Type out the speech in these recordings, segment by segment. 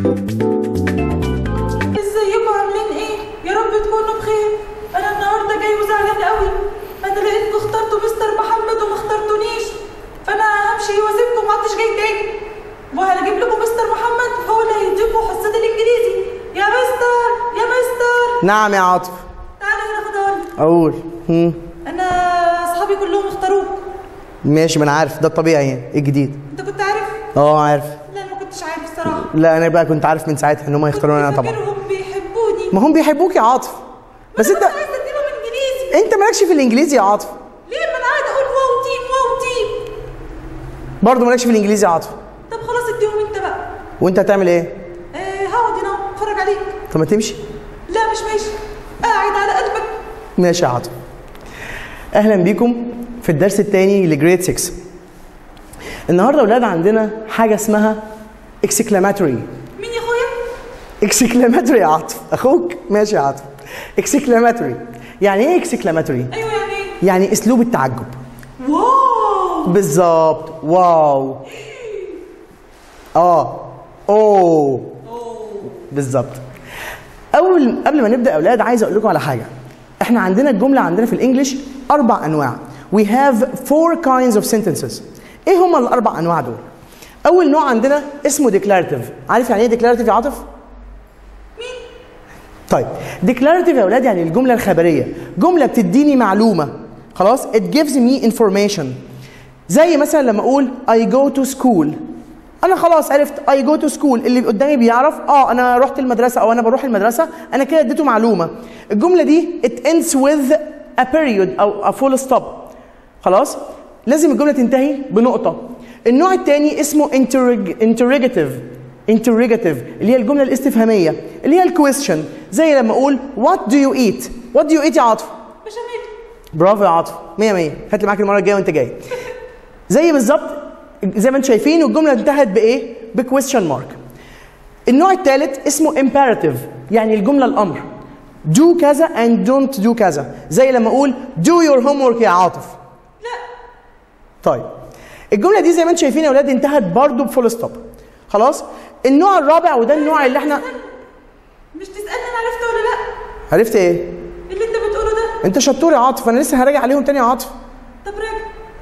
ازيكم عاملين ايه يا رب تكونوا بخير انا النهارده جاي وزعلان قوي انا لقيتكم اخترتوا مستر محمد وما اخترتونيش فانا همشي واسيبكم ما عدتش جاي تاني وهجيب لكم مستر محمد هو اللي هيديكم حصه الانجليزي يا مستر يا مستر نعم يا عاطف تعالى هنا خد اقول اقول هم. انا اصحابي كلهم اختاروك ماشي ما انا عارف ده الطبيعي يعني ايه الجديد انت كنت عارف اه عارف لا أنا ما كنتش عارف الصراحه لا انا بقى كنت عارف من ساعتها ان هم يختاروني انا كنت طبعا فاكرهم بيحبوني ما هم بيحبوك يا عاطف بس أنا انت كنت عايزه اديلهم انجليزي انت مالكش في الانجليزي يا عاطف ليه ما انا قاعده اقول واو تيم واو تيم برضه مالكش في الانجليزي يا عاطف طب خلاص اديهم انت بقى وانت هتعمل ايه آه هقعد هنا اتفرج عليك طب ما تمشي لا مش ماشي قاعد على قلبك ماشي يا عاطف اهلا بيكم في الدرس الثاني لجريد 6 النهارده يا اولاد عندنا حاجه اسمها اكسكلاماتوري مين يا اخويا اكسكلاماتوري يا عاطف اخوك ماشي يا عاطف اكسكلاماتوري يعني ايه اكسكلاماتوري ايوه يعني ايه يعني اسلوب التعجب واو بالظبط واو اه اوه بالظبط اول قبل ما نبدا يا اولاد عايز اقول لكم على حاجه احنا عندنا الجمله عندنا في الانجليش اربع انواع we have four kinds of sentences ايه هما الاربع انواع دول اول نوع عندنا اسمه declarative عارف يعني ايه declarative يا عاطف طيب declarative يا اولاد يعني الجمله الخبريه جمله بتديني معلومه خلاص it gives me information زي مثلا لما اقول I go to school انا خلاص عرفت I go to school اللي قدامي بيعرف اه انا رحت المدرسه او انا بروح المدرسه انا كده اديته معلومه الجمله دي it ends with a period او a full stop خلاص لازم الجمله تنتهي بنقطه النوع الثاني اسمه interrog- interrogative interrogative اللي هي الجمله الاستفهاميه اللي هي الكويستشن زي لما اقول what do you eat what do you eat يا عاطف بشاميل برافو يا عاطف 100 100 هات لي معاك المره الجايه وانت جاي زي بالظبط زي ما انتم شايفين والجمله انتهت بايه بكويستشن مارك النوع الثالث اسمه imperative يعني الجمله الامر do كذا and don't do كذا زي لما اقول do your homework يا عاطف لا طيب الجمله دي زي ما انتم شايفين يا اولاد انتهت برضو بفول ستوب خلاص النوع الرابع وده النوع اللي احنا مش تسالني انا عرفت ولا لا عرفت ايه اللي انت بتقوله ده انت شطور يا عاطف انا لسه هراجع عليهم تاني يا عاطف طب راجع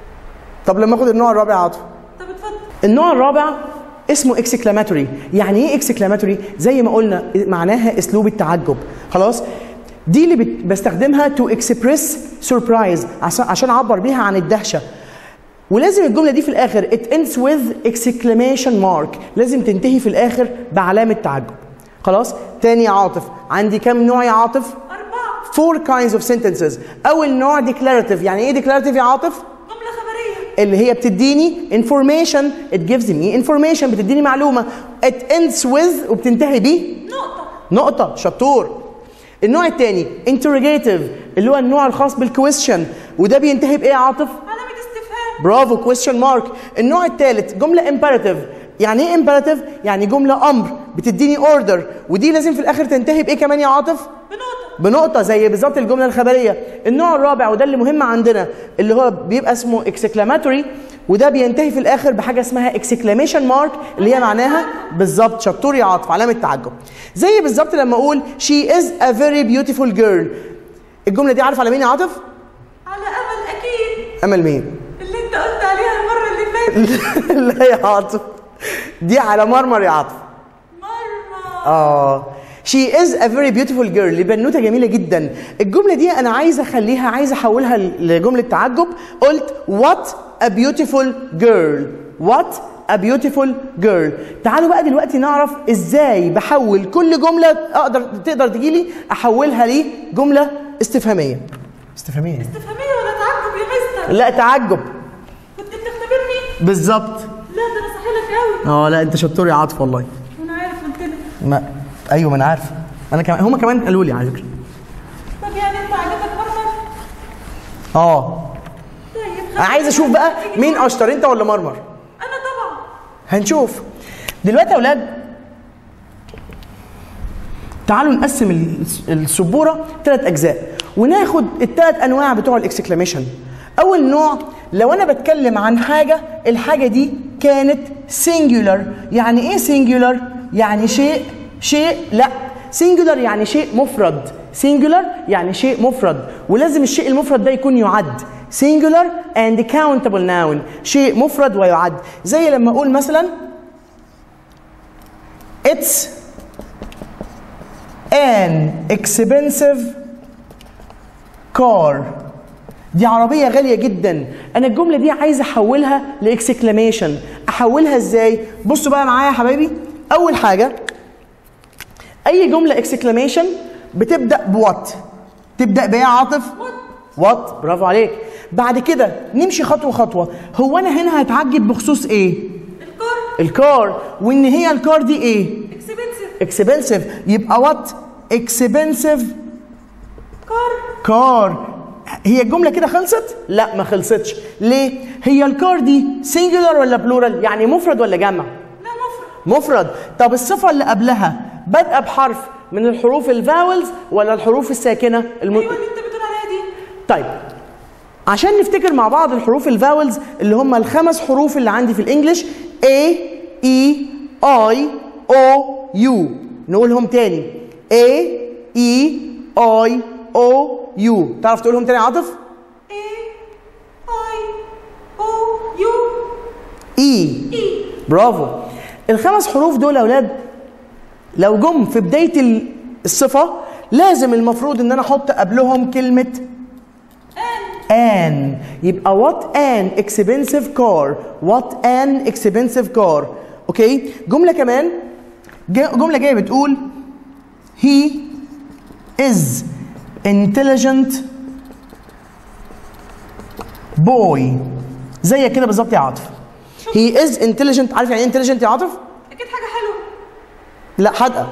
طب لما اخد النوع الرابع يا عاطف طب اتفضل النوع الرابع اسمه اكسكلاماتوري يعني ايه اكسكلاماتوري زي ما قلنا معناها اسلوب التعجب خلاص دي اللي بت- بستخدمها تو اكسبريس سربرايز عشان عشان اعبر بيها عن الدهشه ولازم الجمله دي في الاخر it ends with exclamation mark لازم تنتهي في الاخر بعلامه تعجب خلاص تاني يا عاطف عندي كام نوع يا عاطف اربعه four kinds of sentences اول نوع declarative يعني ايه declarative يا عاطف جمله خبريه اللي هي بتديني information it gives me information بتديني معلومة it ends with وبتنتهي ب نقطه نقطة شطور النوع الثاني interrogative اللي هو النوع الخاص بالكويستشن وده بينتهي بإيه يا عاطف؟ علامه استفهام برافو question mark النوع الثالث جملة imperative يعني ايه imperative؟ يعني جملة أمر بتديني order ودي لازم في الآخر تنتهي بإيه كمان يا عاطف؟ بنقطه بنقطة زي بالظبط الجملة الخبرية النوع الرابع وده اللي مهم عندنا اللي هو بيبقى اسمه exclamatory وده بينتهي في الآخر بحاجة اسمها exclamation mark اللي هي معناها بالظبط شطور يا عاطف علامة تعجب زي بالظبط لما أقول she is a very beautiful girl الجملة دي عارف على مين يا عاطف؟ على امل اكيد أمل مين؟ اللي انت قلت عليها المره اللي فاتت لا يا عاطف دي على مرمر يا عاطف مرمى اه She is a very beautiful girl دي بنوتة جميلة جدا الجملة دي أنا عايز أخليها عايز أحولها لجملة تعجب قلت what a beautiful girl what a beautiful girl تعالوا بقى دلوقتي نعرف إزاي بحول كل جملة أقدر تقدر تجيلي أحولها لجملة استفهامية استفهامية استفهاميه ولا تعجب يا مستر لا تعجب كنت بتختبرني بالظبط لا ده انا صحيلك قوي اه لا انت شطور يا عاطف والله انا عارف قلت لك ما ايوه ما انا عارف انا كمان هما كمان قالوا لي على فكره طب يعني انت عجبك مرمر اه طيب انا عايز اشوف بقى مين اشطر انت ولا مرمر انا طبعا هنشوف دلوقتي يا اولاد تعالوا نقسم ال- السبوره ثلاث اجزاء وناخد الثلاث انواع بتوع الاكسكلاميشن اول نوع لو انا بتكلم عن حاجه الحاجه دي كانت singular يعني ايه singular يعني شيء شيء لا سينجولار يعني شيء مفرد سينجولار يعني شيء مفرد ولازم الشيء المفرد ده يكون يعد singular and countable noun شيء مفرد ويعد زي لما اقول مثلا it's an expensive car دي عربية غالية جدا أنا الجملة دي عايز أحولها لإكسكلاميشن أحولها إزاي؟ بصوا بقى معايا يا حبايبي أول حاجة أي جملة إكسكلاميشن بتبدأ بوات تبدأ بإيه يا عاطف؟ وات برافو عليك بعد كده نمشي خطوة خطوة هو أنا هنا هتعجب بخصوص إيه؟ الكار الكار وإن هي الكار دي إيه؟ اكسبنسيف اكسبنسيف يبقى وات اكسبنسيف كار كار هي الجمله كده خلصت لا ما خلصتش ليه هي الكار دي سنجولار ولا بلورال يعني مفرد ولا جمع لا مفرد مفرد طب الصفه اللي قبلها بادئه بحرف من الحروف الفاولز ولا الحروف الساكنه الم... ايوه اللي انت بتقول عليها دي طيب عشان نفتكر مع بعض الحروف الفاولز اللي هم الخمس حروف اللي عندي في الانجليش A E I O U نقولهم تاني A E I O U تعرف تقولهم تاني يا عاطف؟ اي اي او يو E اي برافو الخمس حروف دول يا اولاد لو جم في بدايه ال- الصفه لازم المفروض ان انا احط قبلهم كلمه an يبقى what an expensive car what an expensive car اوكي جمله كمان جا- جمله جايه بتقول he is intelligent boy زي كده بالظبط يا عاطف he is intelligent عارف يعني ايه intelligent يا عاطف اكيد حاجه حلوه لا حدقه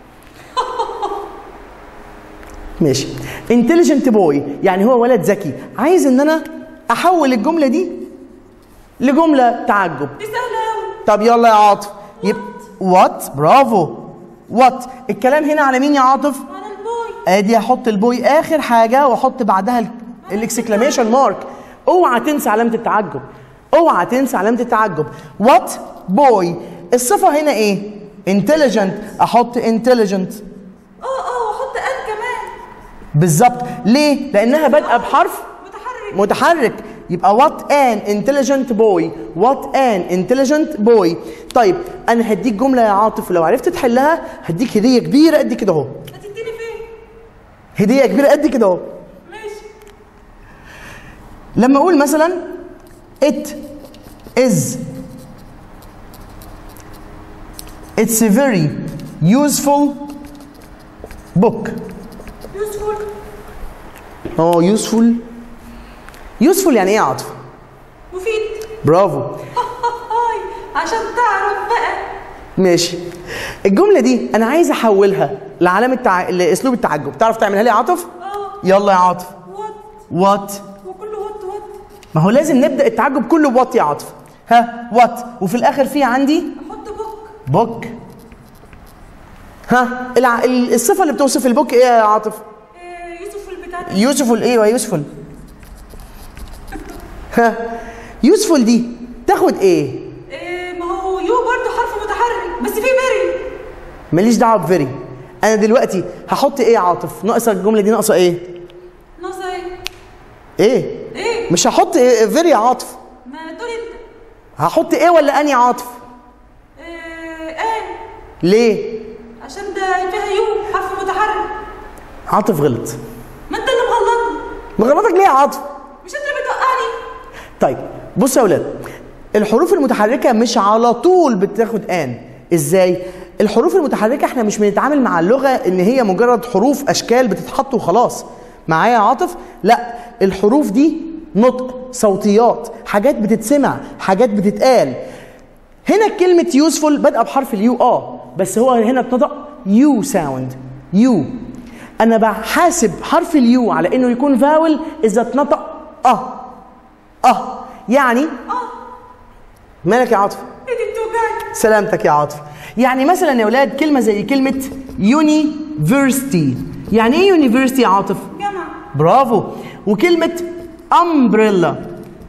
ماشي intelligent boy يعني هو ولد ذكي عايز ان انا احول الجمله دي لجمله تعجب دي سهله قوي طب يلا يا عاطف يبقى وات برافو وات الكلام هنا على مين يا عاطف على البوي ادي هحط البوي اخر حاجه واحط بعدها الاكسكلاميشن مارك اوعى تنسى علامه التعجب اوعى تنسى علامه التعجب وات بوي الصفه هنا ايه انتليجنت احط انتليجنت اه اه وحط ان كمان بالظبط ليه لانها بادئه بحرف متحرك متحرك يبقى وات ان انتليجنت بوي وات ان انتليجنت بوي طيب انا هديك جمله يا عاطف ولو عرفت تحلها هديك هديه كبيره قد كده اهو هتديني فين هديه كبيره قد كده اهو ماشي لما اقول مثلا it is it's a very useful book يوسفول اه useful useful يعني ايه يا عاطف مفيد برافو هاي عشان تعرف بقى ماشي الجمله دي انا عايز احولها لعلامه تع... لاسلوب التعجب تعرف تعملها لي يا عاطف اه يلا يا عاطف وات وات وكله وات وات ما هو لازم نبدا التعجب كله بوات يا عاطف ها وات وفي الاخر في عندي احط بوك بوك ها الع... ال- الصفه اللي بتوصف البوك ايه يا عاطف آه، يوسف البتاع ده يوسفول ايه ويوسفول ها يوسفول دي تاخد ايه آه، ما هو يو برضه حرف متحرك بس في ميري ماليش دعوه بفيري انا دلوقتي هحط ايه يا عاطف ناقصه الجمله دي ناقصه ايه ناقصه ايه ايه ايه مش هحط إيه فيري يا عاطف ما تقول انت هحط ايه ولا اني عاطف آه، ان ليه عشان ده فيها يو حرف متحرك عاطف غلط ما انت اللي مغلطني مغلطك ليه يا عاطف مش انت اللي بتوقعني طيب بص يا اولاد الحروف المتحركه مش على طول بتاخد ان ازاي الحروف المتحركه احنا مش بنتعامل مع اللغه ان هي مجرد حروف اشكال بتتحط وخلاص معايا يا عاطف لا الحروف دي نطق صوتيات حاجات بتتسمع حاجات بتتقال هنا كلمة يوسفول بادئة بحرف اليو اه بس هو هنا اتنطق يو ساوند يو انا بحاسب حرف اليو على انه يكون فاول اذا اتنطق اه اه يعني مالك يا عاطف ايدي بتوجعني سلامتك يا عاطف يعني مثلا يا اولاد كلمه زي كلمه يونيفرستي يعني ايه يونيفرستي يا عاطف جامعة برافو وكلمه امبريلا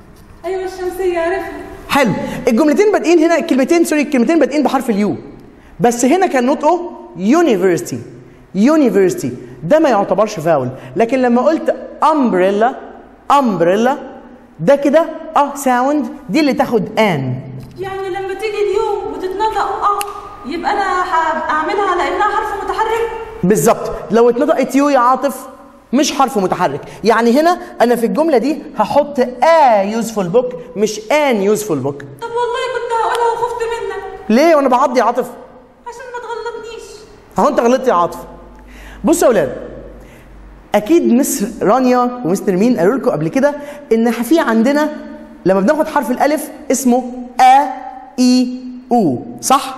ايوه الشمسية عرفها حلو الجملتين بادئين هنا الكلمتين سوري الكلمتين بادئين بحرف اليو بس هنا كان نطقه يونيفرسيتي يونيفرسيتي ده ما يعتبرش فاول لكن لما قلت امبريلا امبريلا ده كده اه ساوند دي اللي تاخد ان يعني لما تيجي اليوم وتتنطق اه يبقى انا هعملها على انها حرف متحرك بالظبط لو اتنطقت يو يا عاطف مش حرف متحرك يعني هنا انا في الجمله دي هحط ا يوزفول بوك مش ان يوزفول بوك طب والله كنت هقولها وخفت منك ليه وانا بعضي يا عاطف عشان ما تغلطنيش اهو انت غلطت يا عاطف بصوا يا اولاد اكيد مس رانيا ومستر مين قالوا لكم قبل كده ان في عندنا لما بناخد حرف الالف اسمه ا اي او صح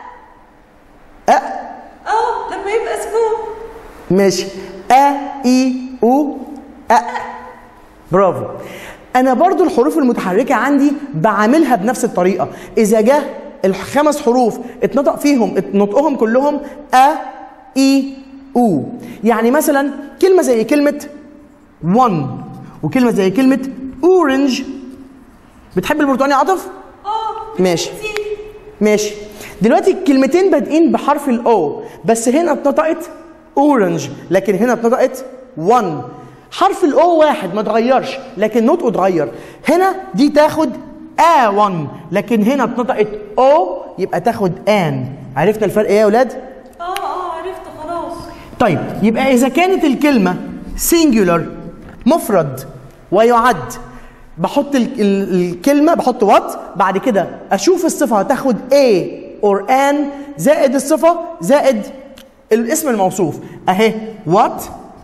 ا اه لما يبقى سكون ماشي ا اي او ا برافو انا برضو الحروف المتحركه عندي بعاملها بنفس الطريقه اذا جه الخمس حروف اتنطق فيهم نطقهم كلهم ا اي او يعني مثلا كلمه زي كلمه one وكلمه زي كلمه اورنج بتحب البرتقال يا عاطف اه ماشي. كتير. ماشي دلوقتي الكلمتين بادئين بحرف الاو بس هنا اتنطقت اورنج لكن هنا اتنطقت 1 حرف الاو واحد ما اتغيرش لكن نطقه اتغير هنا دي تاخد ا 1 لكن هنا اتنطقت او يبقى تاخد ان عرفنا الفرق ايه يا اولاد اه اه عرفت خلاص طيب يبقى اذا كانت الكلمه singular مفرد ويعد بحط ال ال الكلمه بحط وات بعد كده اشوف الصفه هتاخد a or an زائد الصفه زائد الاسم الموصوف اهي what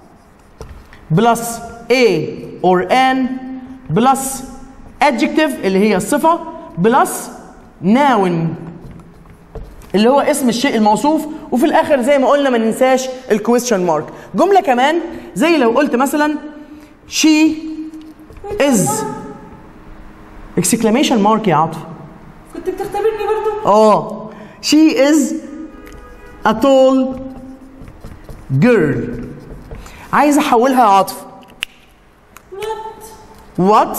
بلس a or an بلس adjective اللي هي الصفه بلس noun اللي هو اسم الشيء الموصوف وفي الاخر زي ما قلنا ما ننساش الكويستشن مارك جمله كمان زي لو قلت مثلا she is exclamation mark يا عاطف كنت بتختبرني برضو اه she is a tall girl عايز احولها يا عاطف وات what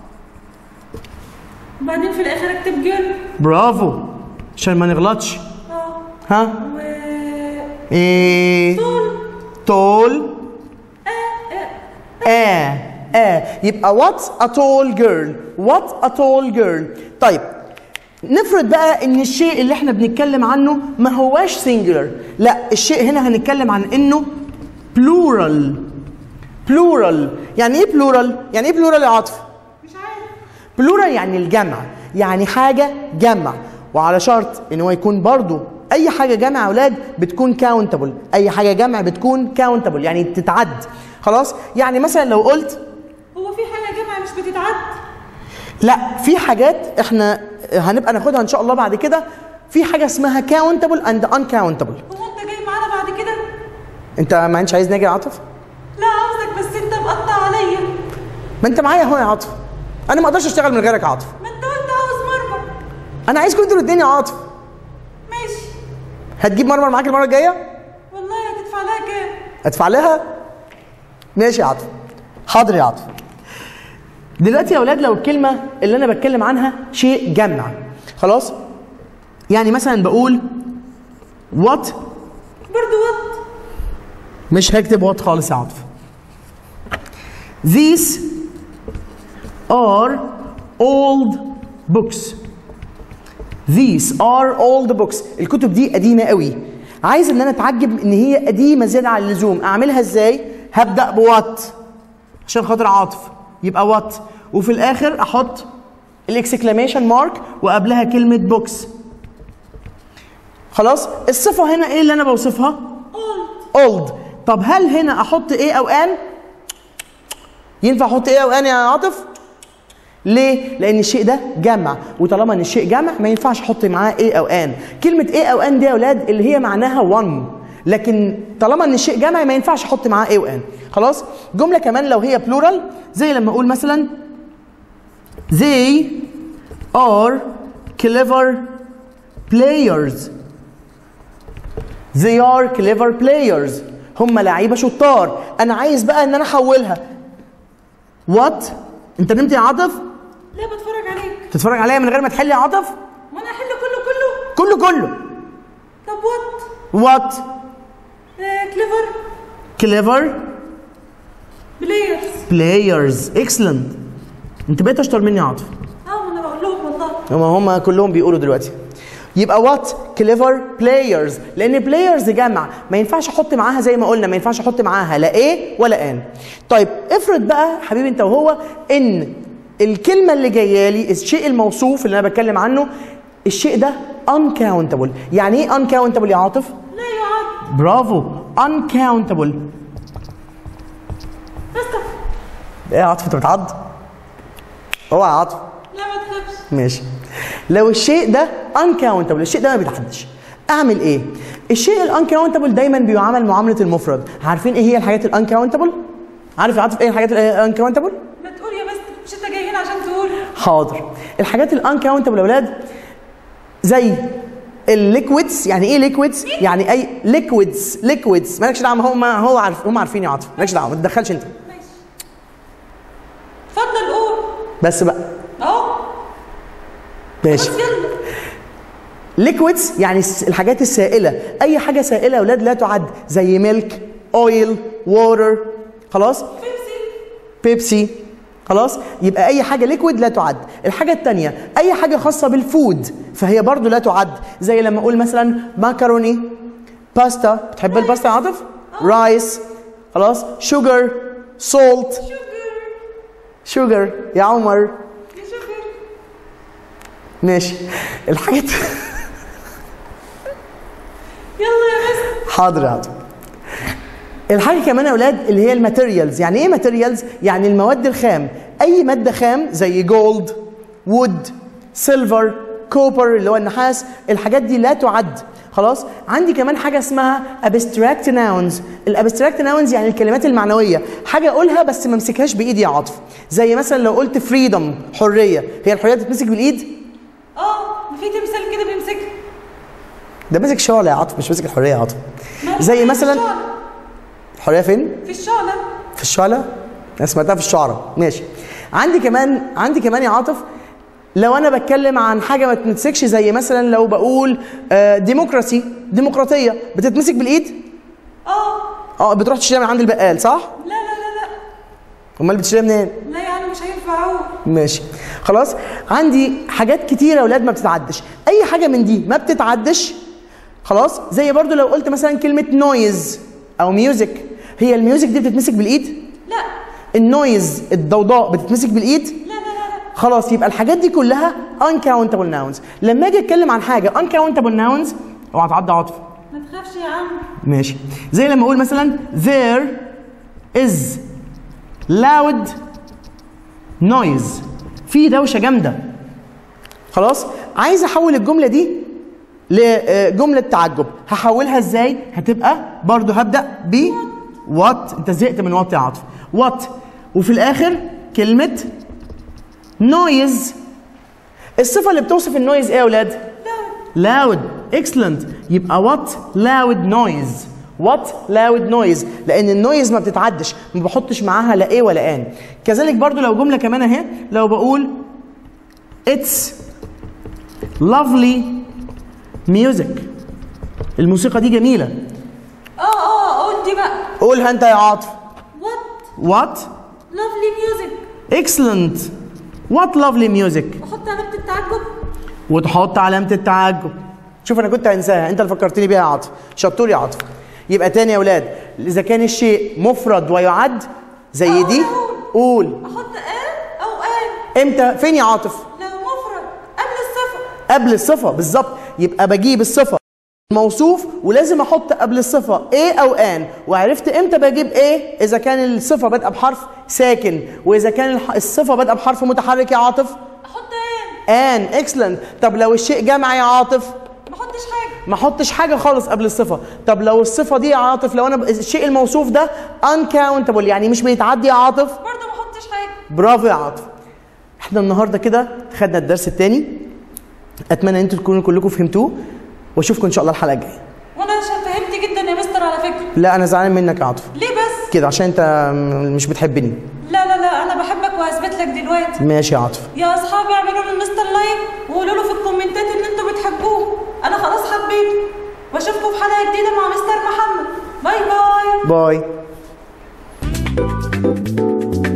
بعدين في الاخر اكتب جيرل برافو عشان ما نغلطش اه ها و ايه طول tall آه آه يبقى what a tall girl what a tall girl طيب نفرض بقى ان الشيء اللي احنا بنتكلم عنه ما هواش singular لا الشيء هنا هنتكلم عن انه plural plural يعني ايه plural يعني ايه plural يا عاطف مش عارف بلورال يعني الجمع يعني حاجة جمع وعلى شرط ان هو يكون برضو اي حاجة جمع يا اولاد بتكون كاونتبل اي حاجة جمع بتكون كاونتبل يعني تتعد خلاص يعني مثلا لو قلت هو في حاجه جمع مش بتتعد لا في حاجات احنا هنبقى ناخدها ان شاء الله بعد كده في حاجة اسمها كاونتبل اند uncountable هو انت جاي معانا بعد كده انت ما انتش عايز ناجي يا عاطف لا عاوزك بس انت مقطع عليا ما انت معايا اهو يا عاطف انا ما اقدرش اشتغل من غيرك يا عاطف ما انت قلت عاوز مرمى انا عايزكم انتوا الاثنين يا عاطف ماشي هتجيب مرمر معاك المره الجايه والله هتدفع لها كام ادفع لها ماشي يا عاطف حاضر يا عاطف دلوقتي يا اولاد لو الكلمه اللي انا بتكلم عنها شيء جمع خلاص يعني مثلا بقول وات برضو وات مش هكتب وات خالص يا عاطف These are old books. These are old books. الكتب دي قديمة قوي. عايز ان انا اتعجب ان هي قديمة زيادة عن اللزوم، اعملها ازاي؟ هبدأ بوات عشان خاطر عاطف يبقى وات وفي الاخر احط الاكسكلاميشن مارك وقبلها كلمة بوكس. خلاص؟ الصفة هنا ايه اللي انا بوصفها؟ اولد old طب هل هنا احط ايه او ان ينفع احط ايه او ان يا عاطف ليه لان الشيء ده جمع وطالما ان الشيء جمع ما ينفعش احط معاه ايه او ان كلمه ايه او ان دي يا اولاد اللي هي معناها one لكن طالما ان الشيء جمع ما ينفعش احط معاه ايه وان خلاص جمله كمان لو هي بلورال زي لما اقول مثلا they are clever players they are clever players هم لعيبه شطار انا عايز بقى ان انا احولها what انت نمت يا عاطف لا بتفرج عليك تتفرج عليا من غير ما تحل يا عاطف وانا احل كله كله كله كله طب بوت وات كليفر كليفر بلايرز بلايرز اكسلنت انت بقيت اشطر مني يا عاطف اه ما انا بقول لهم والله هما هم كلهم بيقولوا دلوقتي يبقى وات كليفر بلايرز لان بلايرز جمع ما ينفعش احط معاها زي ما قلنا ما ينفعش احط معاها لا ايه ولا ان طيب افرض بقى حبيبي انت وهو ان الكلمه اللي جايه لي الشيء الموصوف اللي انا بتكلم عنه الشيء ده uncountable يعني ايه uncountable يا عاطف لا يقعد برافو uncountable استف ايه يا عاطف انت بتعض اوعى يا عاطف لا ما تخافش ماشي لو الشيء ده uncountable الشيء ده ما بيتعدش اعمل ايه الشيء الانكاونتبل دايما بيعامل معامله المفرد عارفين ايه هي الحاجات الانكاونتبل عارف يا عاطف ايه الحاجات الانكاونتبل ما تقول يا بس مش انت جاي هنا عشان تقول حاضر الحاجات الانكاونتبل يا اولاد زي الليكويدز يعني ايه ليكويدز يعني اي ليكويدز ليكويدز مالكش دعوه هم هو عارف هم عارفين يا عاطف مالكش دعوه ما تدخلش انت ماشي اتفضل قول بس بقى اهو ماشي بس يلا ليكويدز يعني الس- الحاجات السائله اي حاجه سائله يا اولاد لا تعد زي ميلك اويل ووتر خلاص بيبسي بيبسي خلاص يبقى اي حاجه ليكويد لا تعد الحاجه الثانيه اي حاجه خاصه بالفود فهي برضو لا تعد زي لما اقول مثلا ماكروني باستا بتحب الباستا يا عاطف رايس خلاص شوجر سولت شوجر شوجر يا عمر يا شوجر ماشي الحاجات يلا يا بس حاضر يا عاطف الحاجه كمان يا اولاد اللي هي الماتيريالز يعني ايه ماتيريالز يعني المواد الخام اي ماده خام زي جولد وود سيلفر كوبر اللي هو النحاس الحاجات دي لا تعد خلاص عندي كمان حاجه اسمها abstract nouns الابستراكت nouns يعني الكلمات المعنويه حاجه اقولها بس ما امسكهاش بايدي يا عاطف زي مثلا لو قلت فريدم حريه هي الحريه تتمسك بالايد اه ما في تمثال كده بيمسكها ده ماسك شعله يا عاطف مش ماسك الحريه يا عاطف ما زي في مثلا الشعلة. الحريه فين في الشعلة في الشعلة انا سمعتها في الشعرة ماشي عندي كمان عندي كمان يا عاطف لو انا بتكلم عن حاجه ما تتمسكش زي مثلا لو بقول آه، ديمقراسي ديمقراطيه بتتمسك بالايد اه اه بتروح تشتريها من عند البقال صح لا لا لا لا امال بتشتريها منين لا يعني مش هينفع اهو ماشي خلاص عندي حاجات كتيره يا اولاد ما بتتعدش اي حاجه من دي ما بتتعدش خلاص زي برضو لو قلت مثلا كلمه نويز او ميوزك هي الميوزك دي بتتمسك بالايد لا النويز الضوضاء بتتمسك بالايد لا لا لا لا خلاص يبقى الحاجات دي كلها uncountable nouns لما اجي اتكلم عن حاجه uncountable nouns اوعى تعدي عاطف ما تخافش يا عم ماشي زي لما اقول مثلا there is loud noise في دوشه جامده خلاص عايز احول الجمله دي لجمله تعجب هحولها ازاي هتبقى برضو هبدا ب what انت زهقت من what يا عاطف what وفي الاخر كلمه noise الصفه اللي بتوصف النويز ايه يا اولاد loud excellent يبقى what loud noise what loud noise لان النويز ما بتتعدش ما بحطش معاها لا ايه ولا ان كذلك برضو لو جمله كمان اهي لو بقول it's lovely music الموسيقى دي جميله اه اه قول دي بقى قولها انت يا عاطف وات what لافلي ميوزك excellent what lovely music احط علامة التعجب وتحط علامة التعجب شوف انا كنت هنساها انت اللي فكرتني بيها يا عاطف شطور يا عاطف يبقى تاني يا اولاد اذا كان الشيء مفرد ويعد زي أقول دي أقول. قول احط ان او ان امتى فين يا عاطف لو مفرد قبل الصفة قبل الصفة بالظبط يبقى بجيب الصفة موصوف ولازم احط قبل الصفة ايه او ان وعرفت امتى بجيب ايه اذا كان الصفة بادئة بحرف ساكن واذا كان الح- الصفة بادئة بحرف متحرك يا عاطف احط ان ان اكسلنت طب لو الشيء جمع يا عاطف ما احطش حاجة ما احطش حاجه خالص قبل الصفه طب لو الصفه دي يا عاطف لو انا ب- الشيء الموصوف ده uncountable يعني مش بيتعدي يا عاطف برضه ما احطش حاجة برافو يا عاطف احنا النهارده كده خدنا الدرس الثاني اتمنى ان انتوا تكونوا كلكم فهمتوه واشوفكم ان شاء الله الحلقه الجايه وانا عشان فهمت جدا يا مستر على فكرة لا انا زعلان منك يا عاطف ليه بس كده عشان انت م- مش بتحبني لا لا لا انا بحبك وهثبت لك دلوقتي ماشي يا عاطف يا اصحابي اعملوا للمستر لايك وقولوا له في الكومنتات ان انتوا بتحبوه انا خلاص حبيته واشوفكم في حلقه جديده مع مستر محمد باي باي باي